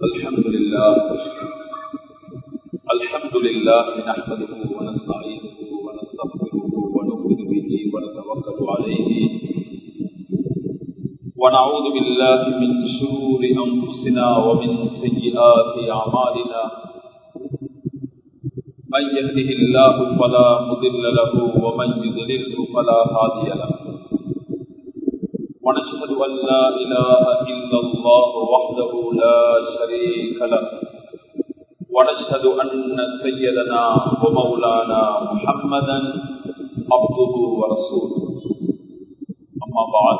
الحمد لله الحمد لله نحمده ونستعينه ونستغفره ونؤمن به ونتوكل عليه ونعوذ بالله من شرور انفسنا ومن سيئات اعمالنا من يهده الله فلا مضل له ومن يضلله فلا هادي له ونشهد أن لا إله إلا الله وحده لا شريك له ونشهد أن سيدنا ومولانا محمدا عبده ورسوله أما بعد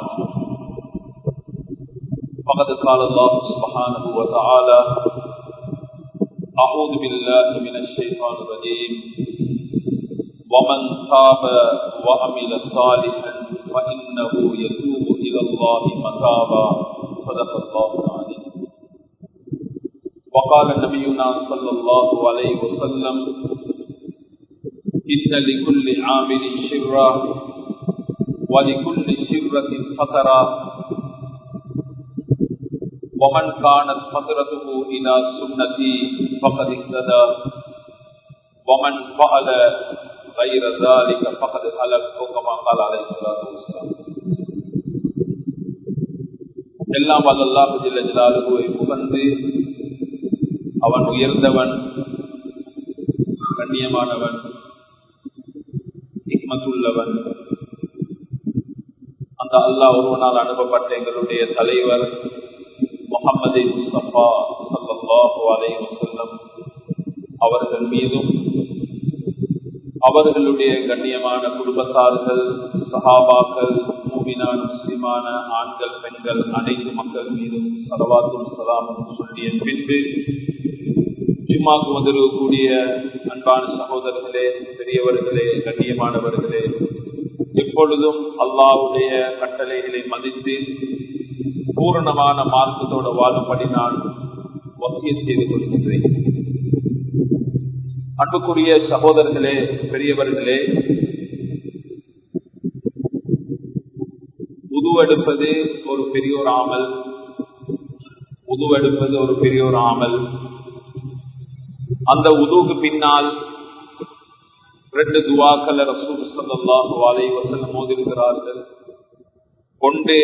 فقد قال الله سبحانه وتعالى أعوذ بالله من الشيطان الرجيم ومن تاب وعمل صالحا فإنه يتوب إلى الله متابا صدق الله العظيم وقال نبينا صلى الله عليه وسلم إن لكل عامل شرا ولكل شرة فترة ومن كانت فترته إلى سنتي فقد اهتدى ومن فعل غير ذلك فقد هلك كما قال عليه الصلاة والسلام எல்லாம் வல்லாஹு ஜில்ல ஜலாலுவை புகழ்ந்து அவன் உயர்ந்தவன் கண்ணியமானவன் ஹிக்மத்துள்ளவன் அந்த அல்லாஹ் ஒருவனால் அனுப்பப்பட்ட எங்களுடைய தலைவர் முகமது முஸ்தபா சல்லாஹு அலை வசல்லம் அவர்கள் மீதும் அவர்களுடைய கண்ணியமான குடும்பத்தார்கள் சஹாபாக்கள் மூமினான முஸ்லிமான ஆண்கள் பெண்கள் அனைத்து மக்கள் மீதும் சலவாத்தும் சலாமும் சொல்லிய பின்பு ஜும்மாக்கு வந்திருக்கக்கூடிய அன்பான சகோதரர்களே பெரியவர்களே கண்ணியமானவர்களே எப்பொழுதும் அல்லாவுடைய கட்டளைகளை மதித்து பூரணமான மார்க்கத்தோட வாழும்படி நான் வசிய செய்து கொள்கின்றேன் அன்புக்குரிய சகோதரர்களே பெரியவர்களே உதுவெடுப்பது ஒரு பெரியோர் ஆமல் உதுவெடுப்பது ஒரு பெரியோர் ஆமல் அந்த உதுவுக்கு பின்னால் ரெண்டு துவாக்கள் ரசூல் சல்லாஹு அலை வசல்லம் மோதிருக்கிறார்கள் கொண்டு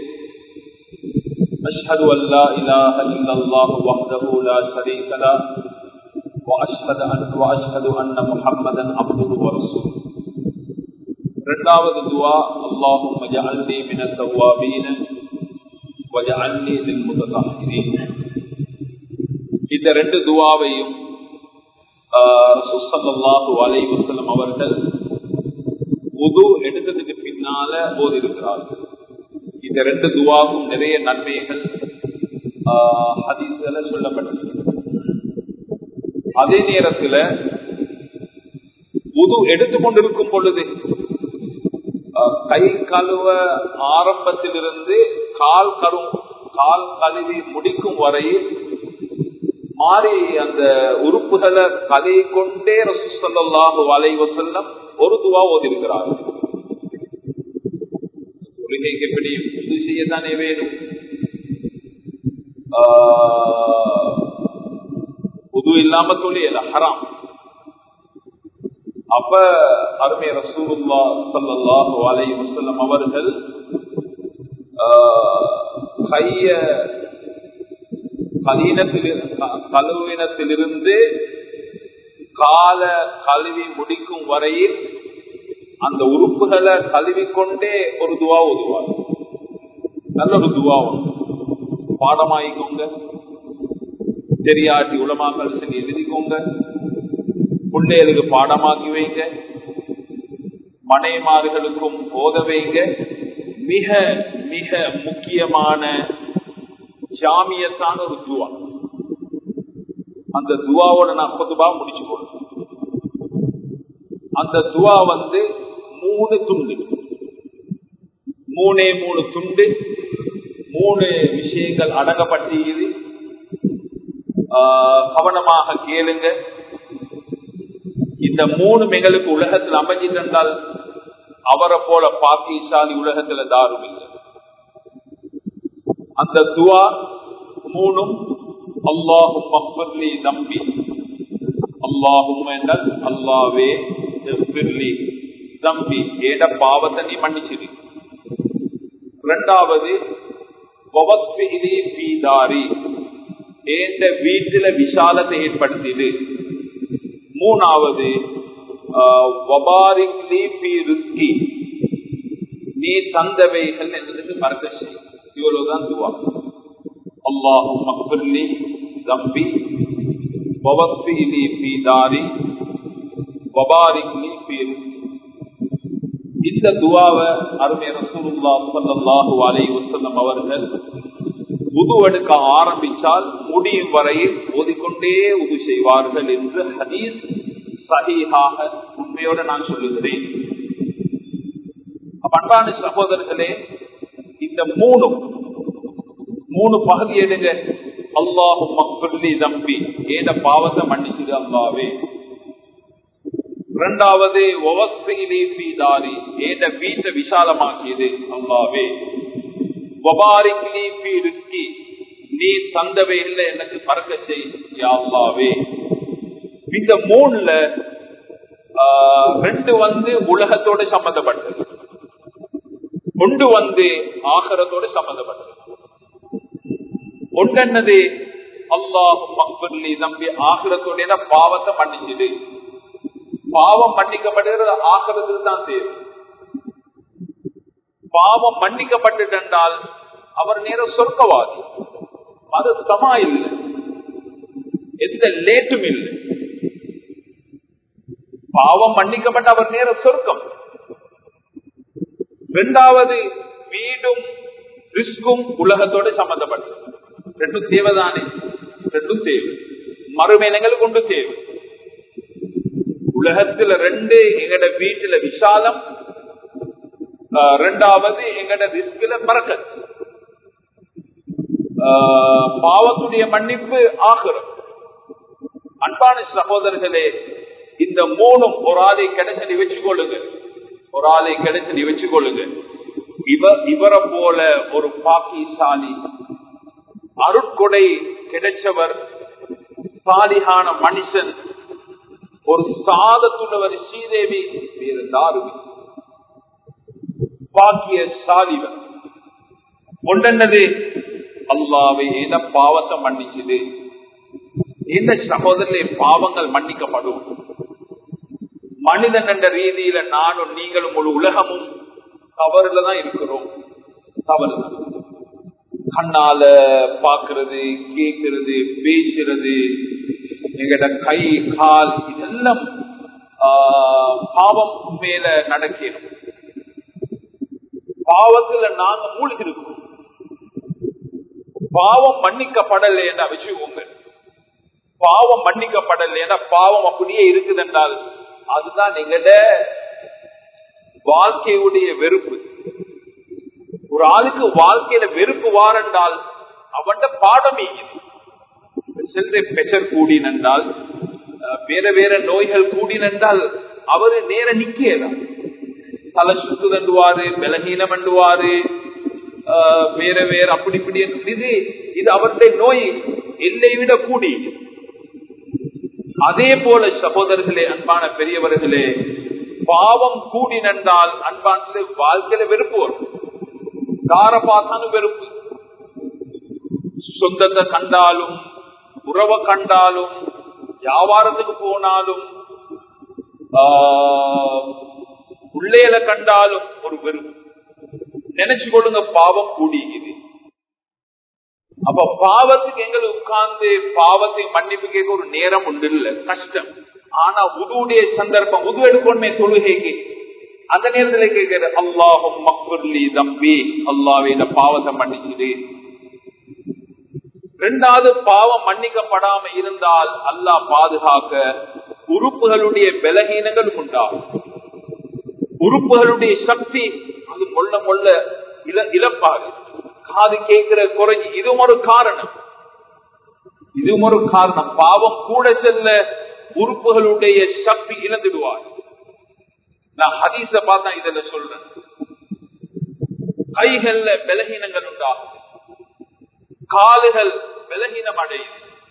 أشهد أن لا إله إلا الله وحده لا شريك له وأشهد أن وأشهد أن محمدا عبده ورسوله இரண்டாவது துவா அல்லாஹும் ஜஅல்னி மின தவ்வாபீன வஜஅல்னி லில் முத்தஹிரீன் இந்த ரெண்டு துவாவையும் ஸல்லல்லாஹு அலைஹி வஸல்லம் அவர்கள் உது எடுத்ததுக்கு பின்னால ஓதிருக்கிறார்கள் இந்த ரெண்டு துவாவும் நிறைய நன்மைகள் ஹதீஸ்ல சொல்லப்பட்டிருக்கு அதே நேரத்தில் உது எடுத்துக்கொண்டிருக்கும் பொழுது கை கழுவ ஆரம்பத்திலிருந்து கால் கரு கால் கழுவி முடிக்கும் வரையில் மாறி அந்த உறுப்புகளை கதை கொண்டே ரசூசல்லாஹு வளைவ செல்லம் ஒரு துவா ஓதிருக்கிறார் தொழுகைக்கு எப்படி இது செய்யத்தானே வேணும் புது இல்லாம தொழில ஹராம் அப்ப அருமை ரசூலுல்லா சல்லாஹு அலை வசல்லம் அவர்கள் கைய கலீனத்தில் கழுவினத்திலிருந்து கால கழுவி முடிக்கும் வரையில் அந்த உறுப்புகளை கழுவி கொண்டே ஒரு துவா ஓதுவார் நல்ல ஒரு துவா பாடமாயிக்கோங்க தெரியாட்டி உலமாக்கள் சொல்லி எழுதிக்கோங்க பிள்ளைகளுக்கு பாடமாக்கி வைங்க மனைமார்களுக்கும் போத வைங்க மிக மிக முக்கியமான ஜாமியத்தான ஒரு துவா அந்த துவாவோட நான் பொதுவா முடிச்சு போடுறேன் அந்த துவா வந்து மூணு துண்டு மூணே மூணு துண்டு மூணு விஷயங்கள் அடங்கப்பட்டியது கவனமாக கேளுங்க இந்த மூணு மெகளுக்கு உலகத்தில் அமைஞ்சிருந்தால் அவரை போல பாக்கியசாலி உலகத்துல தாரும் இல்லை அந்த துவா மூணும் அல்லாஹும் மக்பர்லி நம்பி அல்லாஹும் என்றால் அல்லாவே எஃபிர்லி தம்பி ஏட பாவத்தை நீ மன்னிச்சிரு இரண்டாவது வவஸ்பிஹிலி பீதாரி ஏந்த வீட்டில விசாலத்தை ஏற்படுத்திடு மூணாவது வபாரிக்லி பி ரிஸ்கி நீ தந்தவைகள் என்பதற்கு மறக்க செய் இவ்வளவுதான் துவா அல்லாஹும் மக்பிர்லி தம்பி வவஸ்பிஹிலி பீதாரி வபாரிக்லி பி ரிஸ்கி இந்த துவாவை அருமை ரசூலுல்லா ஸல்லல்லாஹு அலைஹி வஸல்லம் அவர்கள் உது எடுக்க ஆரம்பித்தால் முடியும் வரையில் ஓதிக்கொண்டே உது செய்வார்கள் என்று ஹதீஸ் சஹீஹாக உண்மையோடு நான் சொல்லுகிறேன் அன்பான சகோதரர்களே இந்த மூணு மூணு பகுதி எடுங்க அல்லாஹும் மக்பர்லி தம்பி ஏத பாவத்தை மன்னிச்சுது அல்லாவே இரண்டாவது ஒவஸ்திரி ஏத வீட்டை விசாலமாக்கியது அல்லாவே நீ தந்தவை இல்லை எனக்கு பறக்க செய்யாவே இந்த மூணுல ரெண்டு வந்து உலகத்தோட சம்பந்தப்பட்டது ஒன்று வந்து ஆகரத்தோட சம்பந்தப்பட்டது ஒன்னது அல்லாஹும் மக்பர்லி நம்பி ஆகிரத்தோட பாவத்தை மன்னிச்சுது பாவம் மன்னிக்கப்படுகிறது ஆகிறதுக்கு தான் தேவை பாவம் மன்னிக்கப்பட்டுட்டால் அவர் நேர சொர்க்கவாதி அது சமா இல்லை எந்த லேட்டும் இல்லை பாவம் மன்னிக்கப்பட்ட அவர் நேர சொர்க்கம் இரண்டாவது வீடும் ரிஸ்கும் உலகத்தோட சம்பந்தப்பட்டது ரெண்டும் தேவைதானே ரெண்டும் தேவை மறுமேனங்கள் கொண்டு தேவை உலகத்துல ரெண்டு எங்கட வீட்டுல விசாலம் ரெண்டாவது எங்கட ரிஸ்கில பறக்கத் பாவத்துடைய மன்னிப்பு ஆகிறது அன்பான சகோதரர்களே இந்த மூணும் ஒரு ஆளை கிடைச்சடி வச்சுக்கொள்ளுங்க ஒரு ஆளை கிடைச்சடி வச்சுக்கொள்ளுங்க இவர் இவரை போல ஒரு பாக்கிசாலி அருட்கொடை கிடைச்சவர் சாலிகான மனுஷன் ஒரு சாதத்துள்ளவர் ஸ்ரீதேவி வேறு தாருவி பாக்கிய சாலிவர் ஒன்றென்னது அல்லாவை ஏத பாவத்தை மன்னிச்சது இந்த சகோதரே பாவங்கள் மன்னிக்கப்படும் மனிதன் என்ற ரீதியில நானும் நீங்களும் முழு உலகமும் தவறுல தான் இருக்கிறோம் தவறுதான் கண்ணால பாக்குறது கேட்கிறது பேசுறது எங்கட கை கால் இதெல்லாம் பாவம் மேல நடக்கணும் பாவத்துல நாங்க மூழ்கி இருக்கோம் பாவம் மன்னிக்கப்படலைன்னா வச்சுக்கோங்க பாவம் மன்னிக்கப்படலைன்னா பாவம் அப்படியே இருக்குது என்றால் அதுதான் எங்கட வாழ்க்கையுடைய வெறுப்பு ஒரு ஆளுக்கு வாழ்க்கையில வெறுப்பு வாரென்றால் அவன் பாடம் செல்ற பெஷர் கூடினென்றால் வேற வேற நோய்கள் கூடினென்றால் அவரு நேர நிக்கலாம் தலை சுத்துதண்டுவாரு பலகீனம் அண்டுவாரு வேற வேற அப்படி இப்படி இது இது அவருடைய நோய் எல்லை விட கூடி அதே போல சகோதரர்களே அன்பான பெரியவர்களே பாவம் கூடி நன்றால் அன்பான வாழ்க்கையில வெறுப்பு வரும் கார பார்த்தாலும் வெறுப்பு சொந்தத்தை கண்டாலும் உறவை கண்டாலும் வியாபாரத்துக்கு போனாலும் உள்ளேல கண்டாலும் ஒரு வெறுப்பு நினைச்சு கொள்ளுங்க பாவம் கூடிக்குது அப்ப பாவத்துக்கு எங்களை உட்கார்ந்து பாவத்தை மன்னிப்பு கேட்க ஒரு நேரம் உண்டு இல்ல கஷ்டம் ஆனா உதுவுடைய சந்தர்ப்பம் உது எடுக்கணுமே தொழுகைக்கு அந்த நேரத்துல கேட்கிற அல்லாஹும் மக்புர்லி தம்பி அல்லாவே இந்த பாவத்தை மன்னிச்சுது ரெண்டாவது பாவம் மன்னிக்கப்படாம இருந்தால் அல்லாஹ் பாதுகாக்க உறுப்புகளுடைய பலகீனங்கள் உண்டாகும் உறுப்புகளுடைய சக்தி அது மொல்ல மொல்ல இல இழப்பாது காது கேட்கிற குறைஞ்சி இதுவும் ஒரு காரணம் இதுவும் ஒரு காரணம் பாவம் கூட செல்ல உறுப்புகளுடைய சக்தி இழந்துடுவார் நான் ஹதீஸ பார்த்தா இதுல சொல்றேன் கைகள்ல பலகீனங்கள் உண்டாகும் காலுகள் பலகீனம் அடையும்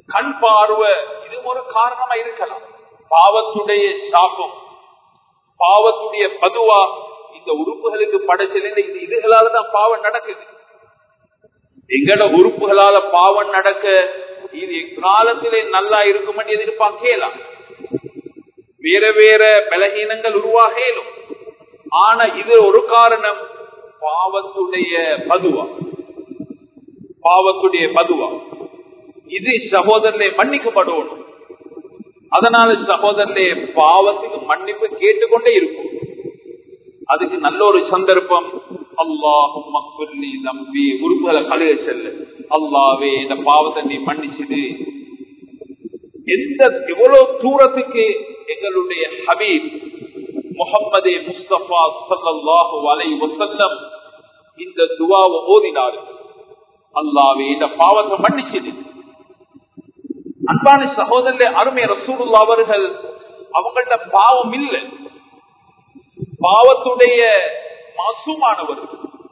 கண் பார்வை இது ஒரு காரணமா இருக்கலாம் பாவத்துடைய சாபம் பாவத்துடைய பதுவா இந்த உறுப்புகளுக்கு படைச்சல இது இதுகளால தான் பாவம் நடக்குது எங்கட உறுப்புகளால பாவம் நடக்க இது எக்காலத்திலே நல்லா இருக்கும் எதிர்பார்க்கலாம் வேற வேற பலகீனங்கள் உருவாக இயலும் ஆனா இது ஒரு காரணம் பாவத்துடைய பதுவா பாவத்துடைய பதுவா இது சகோதரனை மன்னிக்கப்படணும் அதனால சகோதரனே பாவத்துக்கு மன்னிப்பு கேட்டுக்கொண்டே இருக்கும் அதுக்கு நல்ல ஒரு சந்தர்ப்பம் அல்லாஹும் மக்குல்லி நம்பி உறுப்புகளை கழுக செல்ல அல்லாவே இந்த பாவத்தை நீ மன்னிச்சுது எந்த எவ்வளவு தூரத்துக்கு எங்களுடைய ஹபீப் முகம்மதே முஸ்தபா சல்லாஹு அலை வசல்லம் இந்த துவாவை ஓதினார்கள் அல்லாவே இந்த பாவத்தை மன்னிச்சது அன்பான சகோதரே அருமை ரசூலுல்லா அவர்கள் அவங்கள்ட்ட பாவம் இல்லை பாவத்துடைய மாசுமானவர்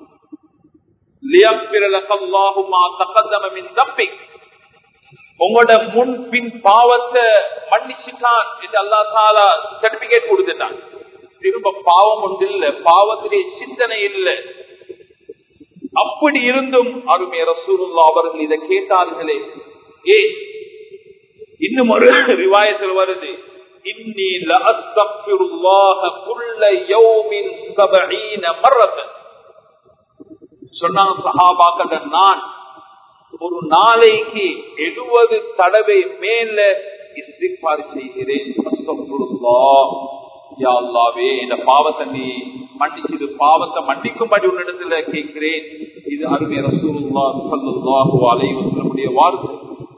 உங்களோட முன் பின் பாவத்தை மன்னிச்சுட்டான் என்று அல்லா தாலா சர்டிபிகேட் கொடுத்துட்டான் திரும்ப பாவம் ஒன்று இல்லை பாவத்திலே சிந்தனை இல்லை அப்படி இருந்தும் அருமை ரசூலுல்லா அவர்கள் இதை கேட்டார்களே ஏ இன்னும் ஒரு ரிவாயத்தில் வருது இன்னி லஅஸ்தக்ஃபிருல்லாஹ குல்ல யௌமின் 70 மர்ரத்தன் சொன்னாங்க சஹாபாக்கள் நான் ஒரு நாளைக்கு எழுபது தடவை மேல இஸ்திக்பார் செய்கிறேன் அஸ்தக்ஃபிருல்லாஹ் யா அல்லாஹ்வே இந்த பாவத்தை நீ மன்னிச்சது பாவத்தை மன்னிக்கும்படி உன்னிடத்துல கேட்கிறேன் இது அருமை ரசூலுல்லாஹ் ஸல்லல்லாஹு அலைஹி வஸல்லமுடைய வார்த்தை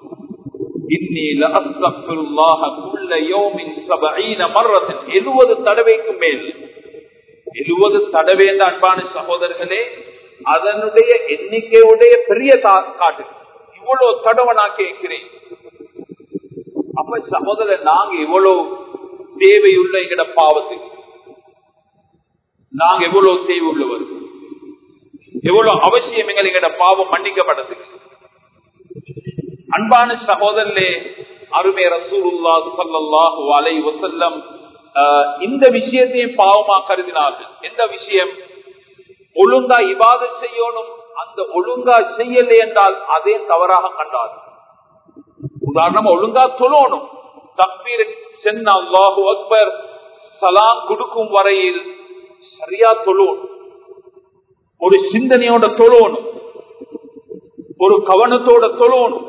எழுபது தடவைக்கு மேல் எழுபது தடவை என்ற அன்பான சகோதரர்களே அதனுடைய எண்ணிக்கையுடைய பெரிய காட்டு இவ்வளவு தடவை நான் கேட்கிறேன் அப்ப சகோதரர் நாங்க இவ்வளவு தேவையுள்ள எங்கட பாவத்துக்கு நாங்க எவ்வளவு தேவை உள்ளவர் எவ்வளவு அவசியம் எங்கள் எங்கட பாவம் மன்னிக்கப்படத்துக்கு அன்பான சகோதரே அருமை ரசூலுல்லா சல்லாஹூ அலை வசல்லம் இந்த விஷயத்தையும் பாவமா கருதினார்கள் எந்த விஷயம் ஒழுங்கா இவாத செய்யணும் அந்த ஒழுங்கா செய்யலை என்றால் அதே தவறாக கண்டார் உதாரணம் ஒழுங்கா தொழணும் தப்பீர் சென்ன அல்லாஹு அக்பர் சலாம் கொடுக்கும் வரையில் சரியா தொழணும் ஒரு சிந்தனையோட தொழணும் ஒரு கவனத்தோட தொழணும்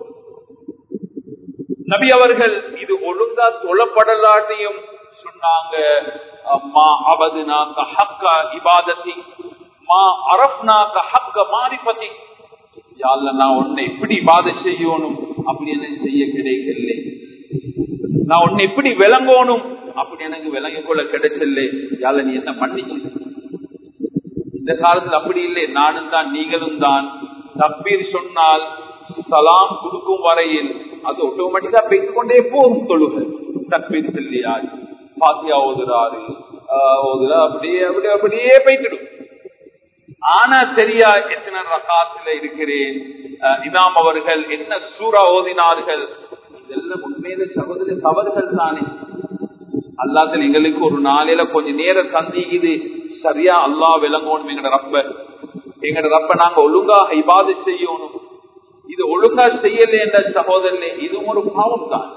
நபி அவர்கள் இது ஒழுங்கா தொழப்படலாட்டியும் சொன்னாங்க மா அபதுனாக்க ஹக்க இபாதத்தி மா அரப்னாக்க ஹக்க மாரிபதி யாழ்ல நான் உன்னை எப்படி இபாத செய்யணும் அப்படி எனக்கு செய்ய கிடைக்கல நான் உன்னை எப்படி விளங்கணும் அப்படி எனக்கு விளங்கிக் கொள்ள கிடைச்சல யாழ்ல நீ என்ன மன்னிச்சு இந்த காலத்துல அப்படி இல்லை நானும் தான் நீங்களும் தான் தப்பீர் சொன்னால் சலாம் கொடுக்கும் வரையில் அது ஆட்டோமேட்டிக்கா பெய்து கொண்டே போகும் தொழுகை தப்பீர் சொல்லியாரு பாத்தியா ஓதுறாரு ஓதுரா அப்படியே அப்படியே அப்படியே போய்த்திடும் ஆனா சரியா எத்தனை ரகாத்துல இருக்கிறேன் இமாம் அவர்கள் என்ன சூறா ஓதினார்கள் இதெல்லாம் உண்மையில சகோதர தவறுகள் தானே அல்லாத்தில் எங்களுக்கு ஒரு நாளையில கொஞ்ச நேரம் தந்திக்குது சரியா அல்லா விளங்கணும் எங்கட ரப்ப எங்கட ரப்ப நாங்க ஒழுங்கா இபாது செய்யணும் இது ஒழுங்கா செய்யல என்ற சகோதரனே இது ஒரு பாவம் தான்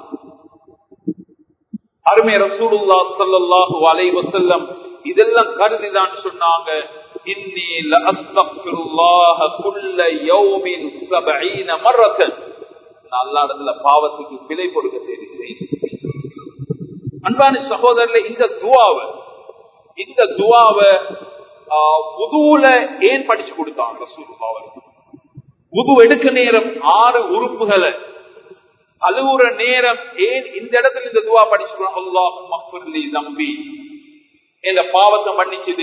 அருமை ரசூலுல்லா சல்லாஹு அலை வசல்லம் இதெல்லாம் கருதிதான் சொன்னாங்க இன்னி லஅஸ்தக்ஃபிருல்லாஹ குல்ல யௌமின் 70 மர்ரத்தன் நான் அல்லாஹ் இடத்துல பாவத்துக்கு பிழை கொடுக்க தேடுகிறேன் அன்பான சகோதரர்களே இந்த துவாவை இந்த துவாவை உதுவுல ஏன் படிச்சு கொடுத்தாங்க ரசூலுல்லாஹ் உது எடுக்க நேரம் ஆறு உறுப்புகளை அழுவுற நேரம் ஏன் இந்த இடத்துல இந்த துவா படிச்சுக்கலாம் அல்லாஹும் மக்ஃபிர்லி நம்பி இந்த பாவத்தை மன்னிச்சுது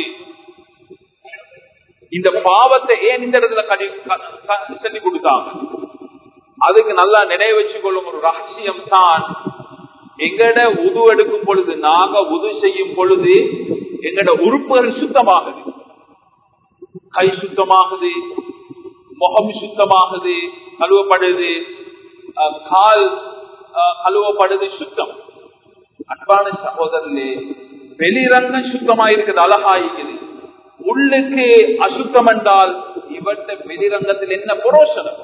இந்த பாவத்தை ஏன் இந்த இடத்துல சொல்லி கொடுத்தாங்க அதுக்கு நல்லா நினைவு வச்சு கொள்ளும் ஒரு ரகசியம் தான் எங்கட உது எடுக்கும் பொழுது நாங்க உது செய்யும் பொழுது எங்கட உறுப்புகள் சுத்தமாகுது கை சுத்தமாகுது முகம் சுத்தமாகுது கழுவப்படுது அஹ், கால் அஹ், கழுவப்படுது சுத்தம் அன்பான சகோதரர்களே வெளிரங்கம் சுத்தமா இருக்குது அழகா இருக்குது உள்ளுக்கு அசுத்தம் என்றால் இவற்ற வெளிரங்கத்தில் என்ன புரோஷனம்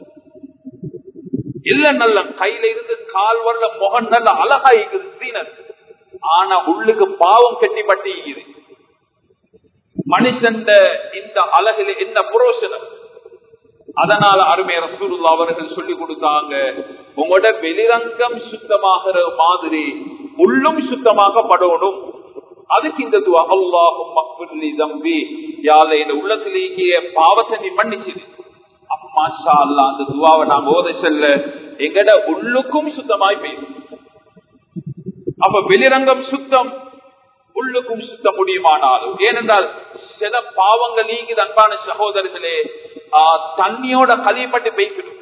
இல்ல நல்ல கையில இருந்து கால் வரல முகம் நல்ல அழகா இருக்குது சீனர் ஆனா உள்ளுக்கு பாவம் கட்டிப்பட்டு இருக்குது மனுஷன் இந்த அழகில என்ன புரோஷனம் அதனால அருமை ரசூலுல்லா அவர்கள் சொல்லி கொடுத்தாங்க உங்களோட வெளிரங்கம் சுத்தமாகிற மாதிரி உள்ளும் சுத்தமாகப்படணும் அதுக்கு இந்த துவா அல்லாஹும் மக்ஃபிர்லி தம்பி யால இந்த உள்ளத்திலேயே பாவத்தை நீ மன்னிச்சிடு மாஷா அல்லா அந்த துவாவை நாங்க ஓத செல்ல எங்கட உள்ளுக்கும் சுத்தமாய் போயிடும் அப்ப வெளிரங்கம் சுத்தம் உள்ளுக்கும் சுத்த முடியுமானாலும் ஏனென்றால் சில பாவங்கள் நீங்குது அன்பான சகோதரர்களே ஆஹ், தண்ணியோட கலியப்பட்டு பெய்ப்பிடும்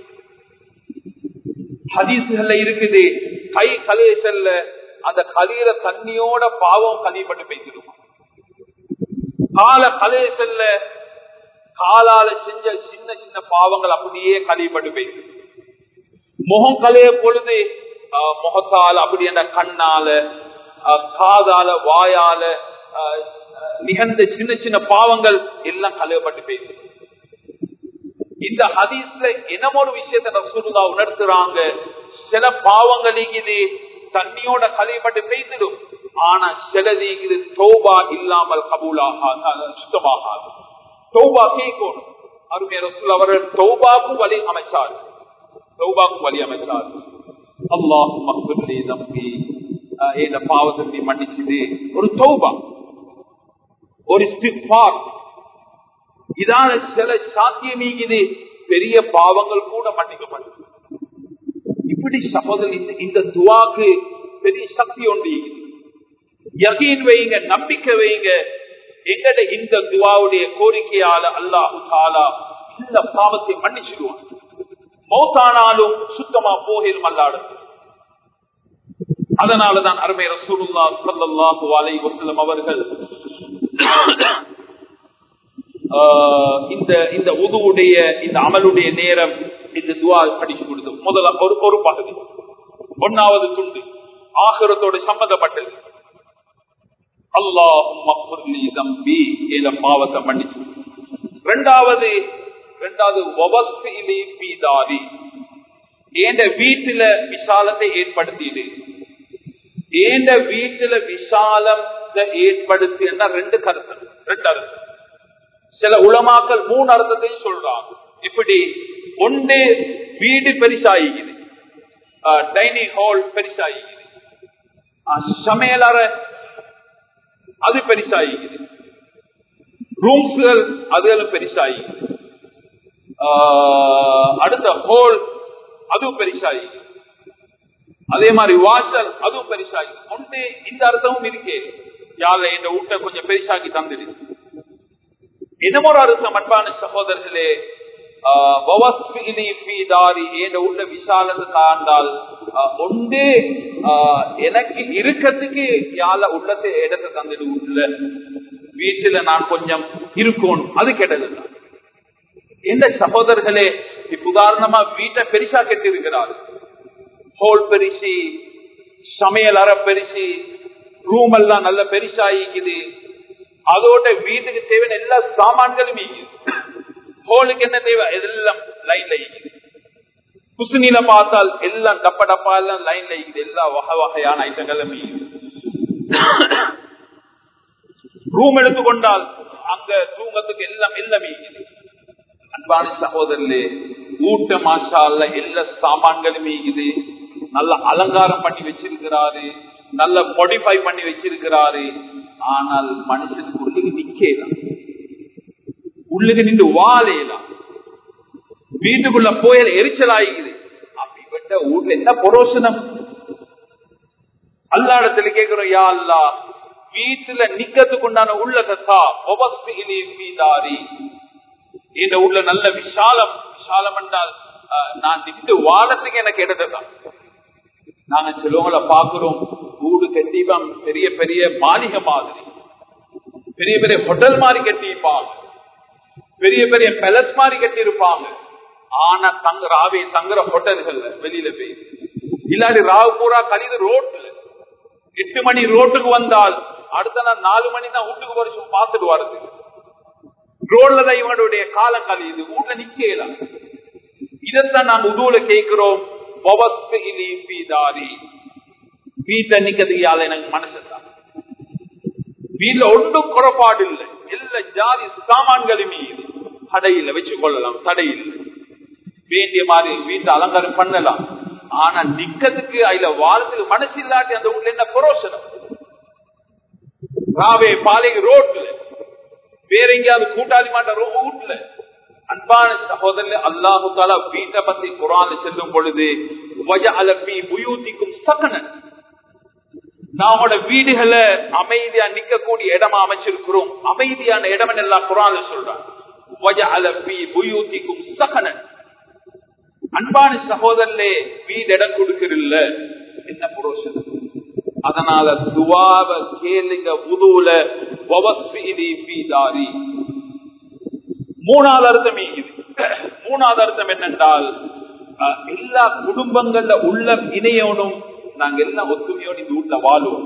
ஹதீசுகள்ல இருக்குது கை கலைய செல்ல அந்த கலியிற தண்ணியோட பாவம் கலியப்பட்டு பெய்திடும் கால கலைய செல்ல காலால செஞ்ச சின்ன சின்ன பாவங்கள் அப்படியே கலியப்பட்டு பெய்து முகம் கலைய பொழுது ஆஹ், முகத்தால அப்படி என்ற கண்ணால ஆஹ், காதால வாயால ஆஹ், நிகழ்ந்த சின்ன சின்ன பாவங்கள் எல்லாம் கழுவப்பட்டு போயிடுது இந்த ஹதீஸ்ல என்னமோ ஒரு விஷயத்தை ரசூலுல்லா உணர்த்துறாங்க சில பாவங்கள் இது தண்ணியோட கழுவப்பட்டு பெய்திடும் ஆனா சிலது இது தௌபா இல்லாமல் கபூலாக சுத்தமாகாது தௌபா கேட்கணும் அருமை ரசூல் அவர்கள் தௌபாக்கும் வழி அமைச்சார் தௌபாக்கும் வழி அமைச்சார் அல்லாஹ் மக்புல்லி தம்பி இந்த பாவத்தை நீ மன்னிச்சது ஒரு தௌபா ஒரு இஸ்திக்ஃபார் இதான சில சாத்தியமீகுது பெரிய பாவங்கள் கூட மன்னிக்கப்படும் இப்படி சகோதரர் இந்த இந்த துவாக்கு பெரிய சக்தி ஒன்று இருக்குது. யகீன் வைங்க நம்பிக்கை வைங்க எங்கட இந்த துவாவுடைய கோரிக்கையால அல்லாஹு தாலா இந்த பாவத்தை மன்னிச்சிடுவான் மௌத்தானாலும் சுத்தமா போகில் மல்லாடும் அதனாலதான் அருமை ரசூலுல்லா ஸல்லல்லாஹு அலைஹி வஸல்லம் அவர்கள் ஆஹ், இந்த இந்த உதுவுடைய இந்த அமலுடைய நேரம் இந்த துவா படிச்சு கொடுத்து முதல்ல ஒரு ஒரு பகுதி ஒன்னாவது துண்டு ஆகிரத்தோடு சம்பந்தப்பட்டது அல்லாஹும் தம்பி இந்த பாவத்தை மன்னிச்சு ரெண்டாவது ரெண்டாவது வவஸ்திலி பீதாரி ஏண்ட வீட்டுல விசாலத்தை ஏற்படுத்திடு ஏண்ட வீட்டுல விசாலம் ஏற்படுத்தி ரெண்டு கருத்து ரெண்டு அர்த்தம் சில உலமாக்கள் மூணு அர்த்தத்தையும் சொல்றாங்க இப்படி ஒன்று வீடு பெருசாகிக்குது டைனிங் ஹால் பெருசாகிக்குது சமையலற அது பெருசாகிக்குது ரூம்ஸ்கள் அதுகளும் பெருசாகிக்குது ஆஹ், அடுத்த ஹோல் அதுவும் பெருசாகிக்குது அதே மாதிரி வாசல் அதுவும் பெருசாகி ஒன்று இந்த அர்த்தமும் இருக்கே யார இந்த வீட்டை கொஞ்சம் பெருசாக்கி தந்துடு இன்னும் ஒரு அர்த்தம் அன்பான சகோதரர்களே ஆஹ், வவஸ்பினி ஃபீ தாரி, என் உள்ள விசாலத்தை தாண்டால் ஆஹ், ஒன்று ஆஹ், எனக்கு இருக்கத்துக்கு யால உள்ளத்தை இடத்தை தந்துடு உள்ள வீட்டுல நான் கொஞ்சம் இருக்கணும் அது கெட்டதுதான் எந்த சகோதரர்களே இப்ப உதாரணமா வீட்டை பெருசா கட்டி இருக்கிறார் ஹோல் பெருசி சமையல் அறை பெருசி ரூம் எல்லாம் நல்ல பெருசாயிக்குது அதோட வீட்டுக்கு தேவையான எல்லா சாமான்களும் இருக்குது ஹோலுக்கு என்ன தேவை எல்லாம் லைன்ல இருக்குது குசுனில பார்த்தால் எல்லாம் டப்ப டப்பா எல்லாம் லைன்ல இருக்குது எல்லா வகை வகையான ஐட்டங்களும் இருக்குது ரூம் எடுத்துக்கொண்டால் அங்க தூங்கத்துக்கு எல்லாம் எல்லாம் இருக்குது அன்பான சகோதரர்களே ஊட்ட மாஷால எல்லா சாமான்களும் இருக்குது நல்ல அலங்காரம் பண்ணி வச்சிருக்கிறாரு நல்ல மாடிஃபை பண்ணி வச்சிருக்கிறாரு ஆனால் மனுஷனுக்கு உள்ளுக்கு நிக்கலாம் உள்ளுக்கு நின்று வாழையலாம் வீட்டுக்குள்ள போய் எரிச்சல் ஆகிக்குது அப்படிப்பட்ட வீட்டுல என்ன புரோசனம் அல்லா இடத்துல கேட்கிறோம் யா அல்லா வீட்டுல நிக்கிறதுக்கு உண்டான உள்ளதா மீதாரி இந்த உள்ள நல்ல விசாலம் விசாலம் என்றால் அஹ், நான் நின்று வாழத்துக்கு எனக்கு இடதுதான் நாங்க சிலவங்களை பாக்குறோம் வீடு கட்டிப்பான் பெரிய பெரிய மாளிகை மாதிரி பெரிய பெரிய ஹோட்டல் மாதிரி கட்டியிருப்பாங்க பெரிய பெரிய பேலஸ் மாதிரி கட்டியிருப்பாங்க ஆனா தங்க ராவே தங்குற ஹோட்டல்கள்ல வெளியில போய் இல்லாட்டி ராவு பூரா கழிது ரோட்ல எட்டு மணி ரோட்டுக்கு வந்தால் அடுத்த நாள் நாலு மணி தான் வீட்டுக்கு வருஷம் பார்த்துட்டு வருது ரோட்ல தான் இவனுடைய காலம் கழியுது வீட்டுல நிக்கலாம் இதைத்தான் நாங்க உதுவுல கேட்கிறோம் வீட்டை நிக்கிறதுக்கு யாழ எனக்கு மனசு தான் வீட்டுல ஒன்றும் குறைபாடு இல்லை எல்லா ஜாதி சாமான்களுமே இது தடையில் வச்சு கொள்ளலாம் தடையில் வேண்டிய மாதிரி வீட்டை அலங்காரம் பண்ணலாம் ஆனா நிக்கிறதுக்கு அதுல வாழ்றதுக்கு மனசு இல்லாட்டி அந்த வீட்டுல என்ன புரோசனம் ராவே பாலை ரோட்ல வேற எங்கேயாவது கூட்டாளி மாட்ட வீட்டுல அன்பான சகோதரர் அல்லாஹு தாலா வீட்டை பத்தி குரான் செல்லும் பொழுது புயூத்திக்கும் சகனன் நாமோட வீடுகளை அமைதியா நிக்கக்கூடிய இடமா அமைச்சிருக்கிறோம் அமைதியான இடம் எல்லாம் குரான் சொல்றான் சகனன் அன்பான சகோதரே வீடு இடம் கொடுக்கறில்ல என்ன புரோஷனம் அதனால துவாவ கேளுங்க உதுவுல மூணாவது அர்த்தம் இது மூணாவது அர்த்தம் என்னென்றால் எல்லா குடும்பங்கள்ல உள்ள இணையோனும் நாங்க எல்லாம் ஒத்துமையோடு இந்த வீட்டுல வாழுவோம்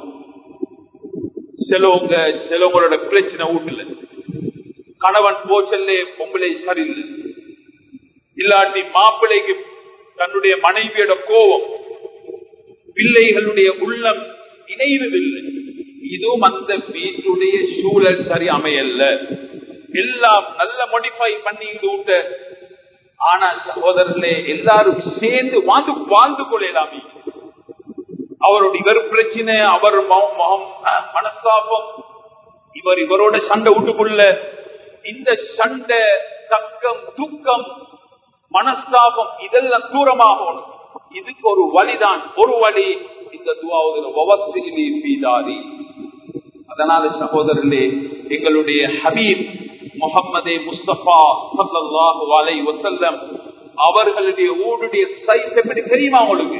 சிலவங்க சிலவங்களோட பிரச்சனை வீட்டுல கணவன் போச்சல்லே பொம்பளை சரியில்லை இல்லாட்டி மாப்பிள்ளைக்கு தன்னுடைய மனைவியோட கோபம் பிள்ளைகளுடைய உள்ளம் இணைவதில்லை இதுவும் அந்த வீட்டுடைய சூழல் சரி அமையல்ல எல்லாம் நல்ல மோடிஃபை பண்ணி விட்ட ஆனா சகோதரர்களே எல்லாரும் சேர்ந்து வாழ்ந்து வாழ்ந்து கொள்ளலாமே அவருடைய இவர் பிரச்சனை அவர் மனஸ்தாபம் இவர் இவரோட சண்டை விட்டுக்குள்ள இந்த சண்டை தக்கம் துக்கம் மனஸ்தாபம் இதெல்லாம் தூரமாகணும் இதுக்கு ஒரு வழிதான் ஒரு வழி இந்த துவாவதில் அதனால சகோதரர்களே எங்களுடைய ஹபீப் முகமதே முஸ்தபா சல்லாஹு அலை வசல்லம் அவர்களுடைய ஊடுடைய சைஸ் எப்படி தெரியுமா உங்களுக்கு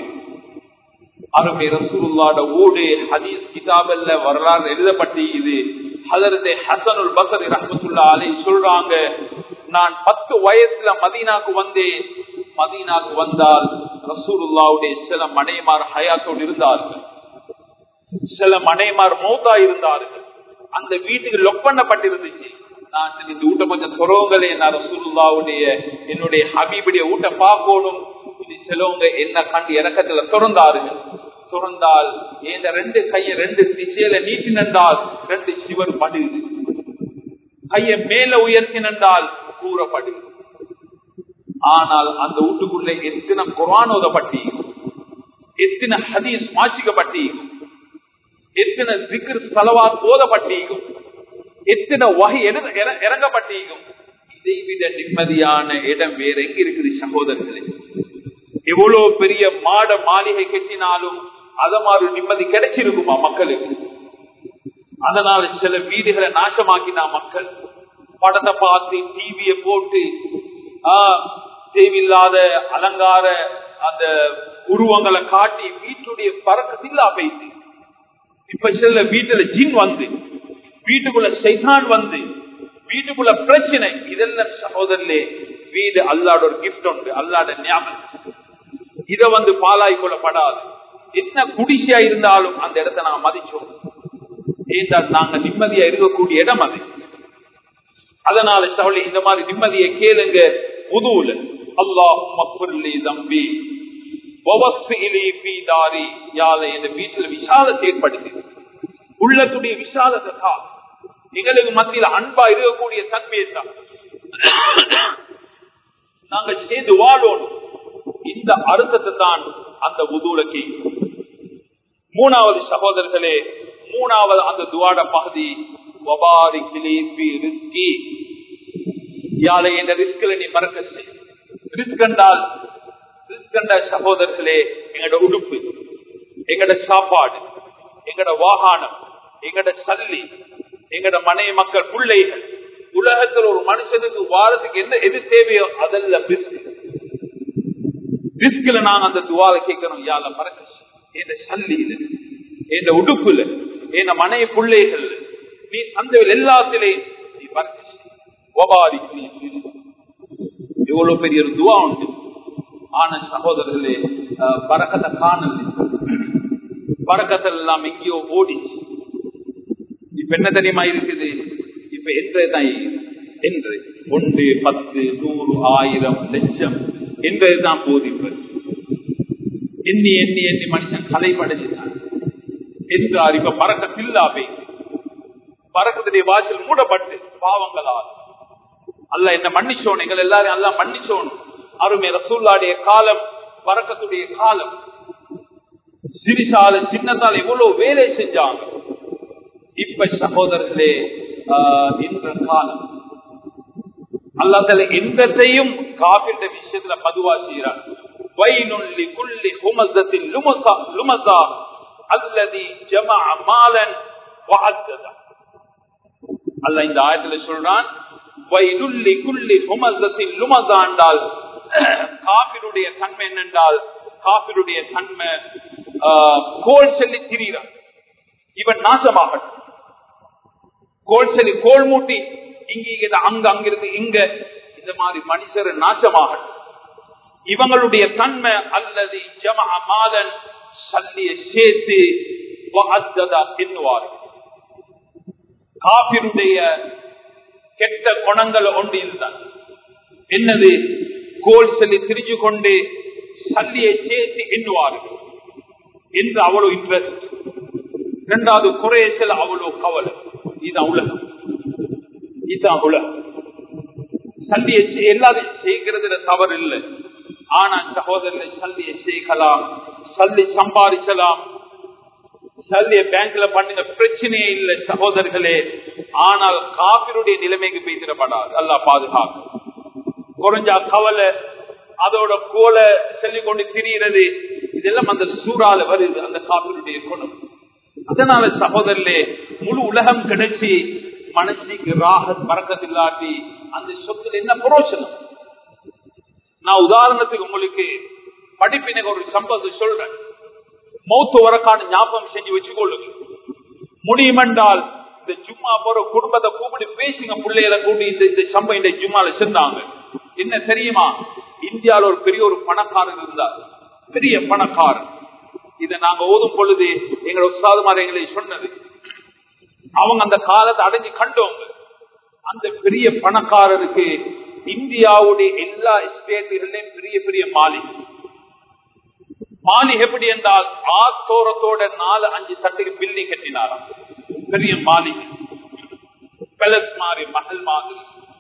அருமை ரசூலுல்லாட ஊடு ஹதீஸ் கிதாபல்ல வரலாறு எழுதப்பட்டு இது ஹதரதே ஹசனுல் பசரி ரஹமத்துல்லா அலை சொல்றாங்க நான் பத்து வயசுல மதீனாக்கு வந்தேன் மதீனாக்கு வந்தால் ரசூலுல்லாவுடைய சில மனைமார் ஹயாத்தோடு இருந்தார்கள் சில மனைமார் மௌத்தா இருந்தார்கள் அந்த வீட்டுக்கு லொக் பண்ணப்பட்டிருந்துச்சு நான் சரி இந்த ஊட்ட கொஞ்சம் துறவுங்களே நான் ரசூலுல்லாவுடைய என்னுடைய ஹபீபுடைய ஊட்ட பார்க்கணும் இது சிலவங்க என்ன கண்டு இறக்கத்துல திறந்தார்கள் திறந்தால் இந்த ரெண்டு கைய ரெண்டு திசையில நீட்டினால் ரெண்டு சிவர் படுது கைய மேல உயர்த்தினால் கூறப்படுது ஆனால் அந்த வீட்டுக்குள்ள எத்தனை குரான் ஓதப்பட்டி எத்தனை ஹதீஸ் வாசிக்கப்பட்டி எத்தனை சிக்கர் செலவாத் ஓதப்பட்டீகும் எத்தனை வகை இறங்கப்பட்டீகும் இதை விட நிம்மதியான இடம் வேற எங்க இருக்குது சகோதரர்களே எவ்வளவு பெரிய மாட மாளிகை கட்டினாலும் அத மாதிரி நிம்மதி கிடைச்சிருக்குமா மக்களுக்கு அதனால சில வீடுகளை நாசமாக்கினா மக்கள் படத்தை பார்த்து டிவிய போட்டு தேவையில்லாத அலங்கார அந்த உருவங்களை காட்டி வீட்டுடைய பறக்கத்தில்லா போயிட்டு இப்ப சில வீட்டுல ஜின் வந்து வீட்டுக்குள்ள சைதான் வந்து வீட்டுக்குள்ள பிரச்சனை இதெல்லாம் சகோதரர்களே வீடு அல்லாட ஒரு கிஃப்ட் உண்டு அல்லாட ஞாபகம் இத வந்து பாலாய் கொள்ளப்படாது என்ன குடிசையா இருந்தாலும் அந்த இடத்தை நாங்க மதிச்சோம் ஏன்றால் நாங்க நிம்மதியா இருக்கக்கூடிய இடம் அது அதனால சவளி இந்த மாதிரி நிம்மதியை கேளுங்க புதுவுல அல்லாஹ் தம்பி வீட்டில் விசாலத்தை ஏற்படுத்தி உள்ளத்துடைய விசாலத்தை தான் எங்களுக்கு மத்தியில் அன்பா இருக்கக்கூடிய தன்மையை தான் நாங்க சேர்ந்து வாழணும் இந்த அர்த்தத்தை தான் அந்த உதூல கேட்கும் மூணாவது சகோதரர்களே மூணாவது அந்த துவாட பகுதி வபாரி கிளிபி ரிஸ்கி யாழை என்ற ரிஸ்கில் நீ மறக்க செய் ரிஸ்க் என்றால் ரிஸ்க் என்ற சகோதரர்களே எங்களோட உடுப்பு எங்கட சாப்பாடு எங்கட வாகனம் எங்கட சல்லி எங்கட மனை மக்கள் பிள்ளைகள் உலகத்தில் ஒரு மனுஷனுக்கு வாரத்துக்கு என்ன எது தேவையோ அதெல்லாம் ரிஸ்க் ரிஸ்க்ல நாங்க அந்த துவால கேட்கணும் யால மறக்க என் சல்லியில என் உடுப்புல என் மனை பிள்ளைகள் நீ அந்த எல்லாத்திலே நீ மறக்க எவ்வளவு பெரிய ஒரு துவா உண்டு ஆன சகோதரர்களே அஹ், பறக்கத்தை காணல பறக்கத்தில் எல்லாம் எங்கேயோ ஓடிச்சு இப்ப என்ன தெரியுமா இருக்குது இப்ப என்றே தான் என்று ஒன்று பத்து நூறு ஆயிரம் லட்சம் என்றதுதான் போதிப்பு எண்ணி எண்ணி எண்ணி மனுஷன் கலைப்படைஞ்சிட்டான் என்றார் இப்ப பறக்கத்தில்லாவே பறக்கத்துடைய வாசல் மூடப்பட்டு பாவங்களால் அல்ல என்ன மன்னிச்சோன் எங்கள் எல்லாரும் அல்ல மன்னிச்சோன் அருமை ரசூல்லாடைய காலம் பறக்கத்துடைய காலம் சிறிசால சின்னத்தால் எவ்வளவு வேலை செஞ்சாங்க இப்ப சகோதரர்களே ஆஹ், இந்த காலம் அல்லாதல எந்தத்தையும் காப்பிட்ட விஷயத்துல பதுவா செய்யறான் வைனுள்ளி குள்ளி ஹுமசத்தின் லுமசா லுமசா அல்லதி ஜமா மாலன் வஅத்ததா அல்ல இந்த ஆயத்துல சொல்றான் வைனுள்ளி குள்ளி ஹுமசத்தின் லுமசா என்றால் காபிருடைய தன்மை என்னென்றால் காபிருடைய தன்மை ஆஹ், கோல் சொல்லி திரிகிறான் இவன் நாசமாகட்டும் கோல் சொல்லி கோல் மூட்டி இங்க இங்க அங்க அங்கிருந்து இங்க இந்த மாதிரி மனுஷர் நாசமாகட்டும் இவங்களுடைய தன்மை அல்லது ஜம மாதன் சல்லிய சேர்த்து வஅத்ததா என்னுவார் காபிருடைய கெட்ட குணங்கள் ஒன்று இதுதான் என்னது கோல் சொல்லி திரிஞ்சு கொண்டு சல்லியை சேர்த்து எண்ணுவார்கள் என்று அவ்வளவு இன்ட்ரெஸ்ட் இரண்டாவது குறையசல் அவ்வளவு கவலை இதுதான் உலகம் இதுதான் உலகம் சல்லியை செய்- எல்லாத்தையும் செய்கிறதுல தவறு இல்லை ஆனா சகோதரர்களை சல்லியை செய்யலாம் சல்லி சம்பாதிக்கலாம் சல்லிய பேங்க்ல பண்ணின பிரச்சனையே இல்லை சகோதரர்களே ஆனால் காபிருடைய நிலைமைக்கு பேசிடப்படாது அல்லா பாதுகாப்பு குறைஞ்சா கவலை அதோட கோலை சொல்லிக் கொண்டு திரிகிறது இதெல்லாம் அந்த சூறால வருது அந்த காப்பினுடைய குணம் அதனால சகோதரர்களே முழு உலகம் கிடைச்சி மனசுக்கு ராகத் பறக்கத்தில்லாட்டி அந்த சொத்துல என்ன புரோசனம் நான் உதாரணத்துக்கு உங்களுக்கு படிப்பினுக்கு ஒரு சம்பவத்தை சொல்றேன் மௌத்து வரக்கான ஞாபகம் செஞ்சு வச்சுக்கொள்ளுங்க முடியுமென்றால் இந்த ஜும்மா போற குடும்பத்தை கூப்பிட்டு பேசுங்க பிள்ளைகளை கூட்டி இந்த இந்த சம்பவம் இந்த ஜும்மால செஞ்சாங்க என்ன தெரியுமா இந்தியால ஒரு பெரிய ஒரு பணக்காரர் இருந்தார் பெரிய பணக்காரர் இதை நாங்க ஓதும் பொழுது எங்களோட உற்சாதமாக எங்களை சொன்னது அவங்க அந்த காலத்தை அடைஞ்சு கண்டவங்க அந்த பெரிய பணக்காரருக்கு இந்தியாவுடைய எல்லா ஸ்டேட்டுகளிலும் பெரிய பெரிய மாளிகை மாளிகை எப்படி என்றால் ஆத்தோரத்தோட நாலு அஞ்சு தட்டுக்கு பில்டிங் கட்டினாராம் பெரிய மாளிகை பேலஸ் மாதிரி மகள் மாதிரி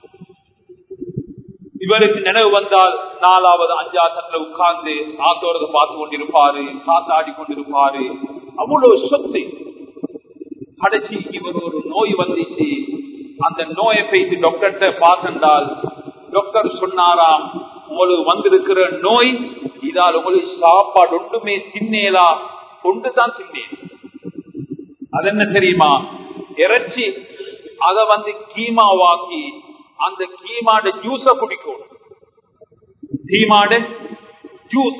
இவருக்கு நினைவு வந்தால் நாலாவது அஞ்சாவது தட்டுல உட்கார்ந்து ஆத்தோரத்தை பார்த்து கொண்டிருப்பாரு காத்தாடி கொண்டிருப்பாரு அவ்வளவு சொத்து கடைசி இவர் ஒரு நோய் வந்துச்சு அந்த நோயை பேசி டாக்டர்கிட்ட பார்த்தென்றால் டாக்டர் சொன்னாராம் உங்களுக்கு வந்திருக்கிற நோய் இதால் உங்களுக்கு சாப்பாடு ஒன்றுமே தின்னேலா கொண்டுதான் தின்னேன் அது என்ன தெரியுமா இறைச்சி அத வந்து கீமாவாக்கி அந்த கீமாட ஜூஸ குடிக்கும் கீமாட ஜூஸ்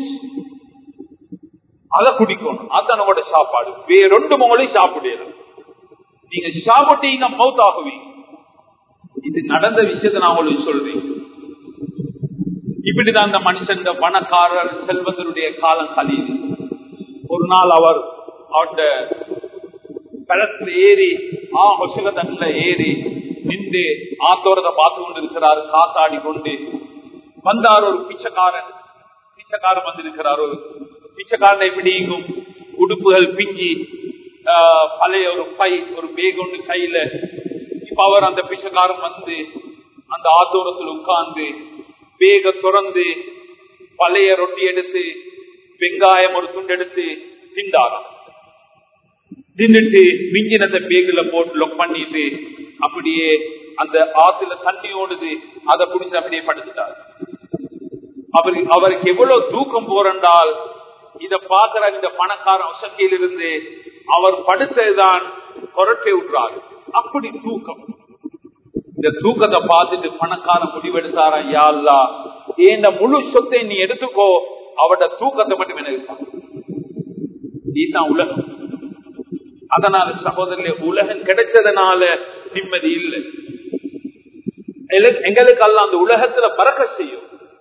அத குடிக்கணும் அதான் உங்களோட சாப்பாடு வேறொண்டு உங்களையும் சாப்பிடலாம் நீங்க சாப்பிட்டீங்க மவுத் ஆகுவீங்க இது நடந்த விஷயத்தை நான் உங்களுக்கு சொல்றேன் இப்படிதான் அந்த மனுஷன் இந்த பணக்காரர் செல்வந்தருடைய காலம் கழியுது ஒரு நாள் அவர் அவட்ட பழத்துல ஏறி ஆ ஹொசல தண்ணில ஏறி நின்று ஆத்தோரத்தை பார்த்து கொண்டு இருக்கிறார் காத்தாடி கொண்டு வந்தார் ஒரு பிச்சைக்காரன் பிச்சைக்காரன் வந்திருக்கிறார் ஒரு பிச்சைக்காரனை பிடிங்கும் உடுப்புகள் பிஞ்சி ஆஹ், பழைய ஒரு பை ஒரு பேக் ஒன்று கையில இப்ப அவர் அந்த பிச்சைக்காரன் வந்து அந்த ஆத்தோரத்தில் உட்கார்ந்து பேக திறந்து பழைய ரொட்டி எடுத்து வெங்காயம் ஒரு துண்டு எடுத்து திண்டாராம் தின்னுட்டு மிஞ்சினத்தை பேகுல போட்டு லொக் பண்ணிட்டு அப்படியே அந்த ஆத்துல தண்ணி ஓடுது அதை குடிச்சு அப்படியே படுத்துட்டார் அவருக்கு அவருக்கு எவ்வளவு தூக்கம் போறண்டால் இத பாக்குற இந்த பணக்காரன் வசதியிலிருந்து அவர் படுத்ததுதான் கொரட்டை விட்டுறாரு அப்படி தூக்கம் இந்த தூக்கத்தை பார்த்துட்டு பணக்காரன் முடிவெடுத்தாரா யாழ்லா இந்த முழு சொத்தை நீ எடுத்துக்கோ அவட தூக்கத்தை மட்டும் எனக்கு இதுதான் உலகம் அதனால சகோதரர்களே உலகம் கிடைச்சதுனால நிம்மதி இல்லை எங்களுக்கு எல்லாம் அந்த உலகத்துல பறக்க செய்யும்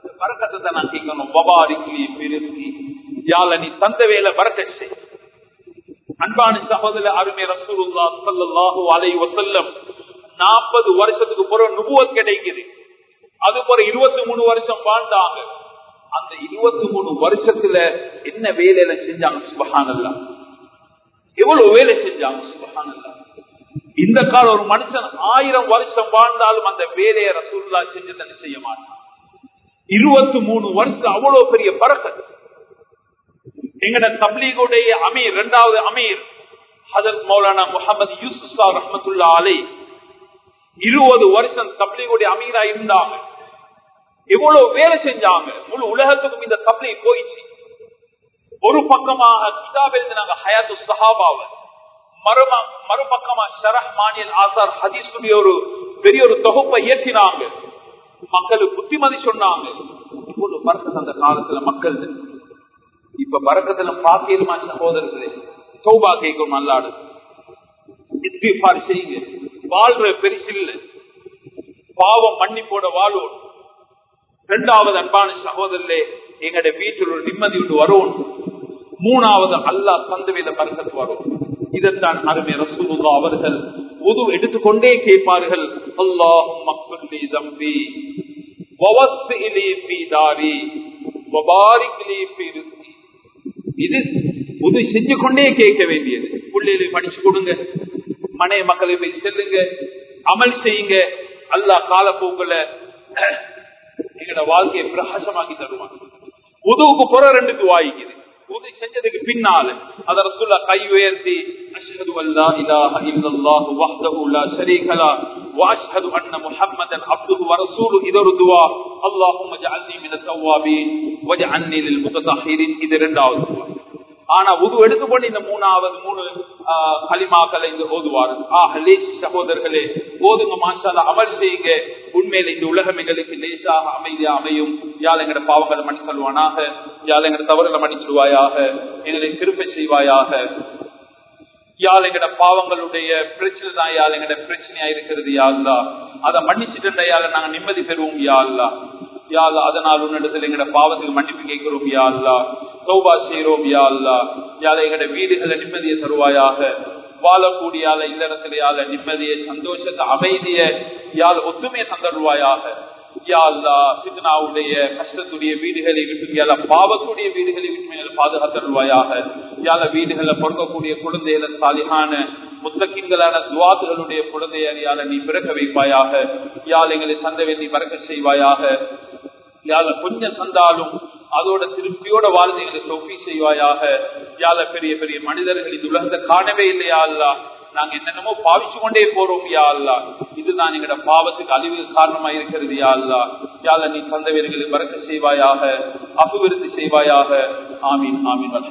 சத்தத்தை நான் கேட்கணும் பபாரிக்லி பிரித்தி யால நீ தந்த வேலை பறக்க செய் அன்பான சகோதர அருமை ரசூலுல்லா ஸல்லல்லாஹு அலைஹி வஸல்லம் 40 வருஷத்துக்கு பிறகு நுபுவத் கிடைக்குது அது போற இருபத்தி மூணு வருஷம் வாழ்ந்தாங்க அந்த இருபத்தி மூணு வருஷத்துல என்ன வேலையில செஞ்சாங்க சுபஹானல்லா எவ்வளவு வேலை செஞ்சாங்க சுபஹானல்லா இந்த கால ஒரு மனுஷன் ஆயிரம் வருஷம் வாழ்ந்தாலும் அந்த வேலையை ரசூல்லா செஞ்சு செய்ய மாட்டான் இருபத்தி மூணு வருஷம் அவ்வளவு பெரிய பறக்கத் எங்கட தப்லீகுடைய அமீர் இரண்டாவது அமீர் ஹதரத் மௌலானா முகமது யூசுஃபா ரஹமத்துல்லா அலை இருபது வருஷம் தப்லீகுடைய அமீரா இருந்தாங்க எவ்வளவு வேலை செஞ்சாங்க முழு உலகத்துக்கும் இந்த தப்லீக் போயிடுச்சு ஒரு பக்கமாக கிதாப் எழுதினாங்க ஹயாத்து சஹாபாவை மறும மறுபக்கமா ஷரஹ் மானியல் ஆசார் ஹதீஸுடைய ஒரு பெரிய ஒரு தொகுப்பை இயற்றினாங்க மக்களுக்கு புத்திமதி சொன்னாங்க இவ்வளவு பறக்கத்து அந்த காலத்துல மக்கள் இப்ப பறக்கத்துல பாத்தியமா சகோதரர்களே சௌபா கேட்கும் நல்லாடு இஸ்திஃபார் செய்யுங்க வாழ்ற பெருசில்ல பாவம் மன்னிப்போட வாழ்வோம் இரண்டாவது அன்பான சகோதரர்களே எங்கட வீட்டில் ஒரு நிம்மதி விட்டு வரும் மூணாவது அல்லாஹ் தந்தவையில பறக்கத்து வரும் இதைத்தான் அருமை ரசூலுல்லா அவர்கள் உது எடுத்துக்கொண்டே கேட்பார்கள் அல்லாஹ் மக்களி தம்பி இது உது செஞ்சு கொண்டே கேட்க வேண்டியது பிள்ளைகளை படிச்சு கொடுங்க மனை மக்களை போய் செல்லுங்க அமல் செய்யுங்க அல்லா காலப்போக்குல எங்களோட வாழ்க்கையை பிரகாசமாக்கி தருவான் உதவுக்கு புற ரெண்டுக்கு வாய்க்குது உதவி செஞ்சதுக்கு பின்னால அத ரசூல்லா கை உயர்த்தி அஷ்ஹது அல்லா இலாஹ இல்லல்லாஹு வஹ்தஹு லா ஷரீக லா واشهد ان محمدا عبده ورسوله இது ஒரு துஆ اللهم اجعلني من التوابين واجعلني للمتطهرين இது இரண்டாவது துஆ ஆனா உது எடுத்துக்கொண்டு இந்த மூணாவது மூணு களிமாக்களை இங்க ஓதுவார்கள் ஆஹ் லேஸ் சகோதரர்களே ஓதுங்க மாஷால அமல் செய்யுங்க உண்மையில இந்த உலகம் எங்களுக்கு லேசாக அமைதியா அமையும் யாழ் எங்கட பாவங்களை மன்னித்தல்வானாக யாழ் எங்கட தவறுகளை மன்னிச்சிடுவாயாக எங்களை திருப்பை செய்வாயாக யாழ் எங்கட பாவங்களுடைய பிரச்சனை தான் யாழ் எங்கட பிரச்சனையா இருக்கிறது யாழ்லா அதை மன்னிச்சுட்டு யாழ நாங்க நிம்மதி பெறுவோம் யாழ்லா யாழ் அதனால் உன்னிடத்தில் எங்கட பாவத்துக்கு மன்னிப்பு கேட்கிறோம் யாழ்லா சௌபா செய்யறோம் யாழ்லா யாழ் எங்கட வீடுகளை நிம்மதியை தருவாயாக வாழக்கூடிய ஆள இல்லறத்துல யாழ நிம்மதியை சந்தோஷத்தை அமைதிய யாழ் ஒத்துமையை தந்தருவாயாக யாழ்லா பித்னாவுடைய கஷ்டத்துடைய வீடுகளை விட்டு யாழ பாவக்கூடிய வீடுகளை விட்டு பாதுகாத்தருவாயாக யாழ வீடுகளை பொறுக்கக்கூடிய குழந்தைகளை சாலிகான முத்தக்கிங்களான துவாத்துகளுடைய குழந்தையால நீ பிறக்க வைப்பாயாக யாழ் எங்களை சந்தவை நீ பறக்க செய்வாயாக யாழ கொஞ்சம் தந்தாலும் அதோட திருப்தியோட வாழ்ந்தீங்களை சொப்பி செய்வாயாக யாழ பெரிய பெரிய மனிதர்கள் இந்த உலகத்தை காணவே இல்லையா அல்லா நாங்க என்னென்னமோ பாவிச்சு கொண்டே போறோம் யா அல்லா இதுதான் எங்களோட பாவத்துக்கு அழிவுக்கு காரணமா இருக்கிறது யா அல்லா யாழ நீ தந்தவர்களை பறக்க செய்வாயாக அபிவிருத்தி செய்வாயாக ஆமீன் ஆமீன்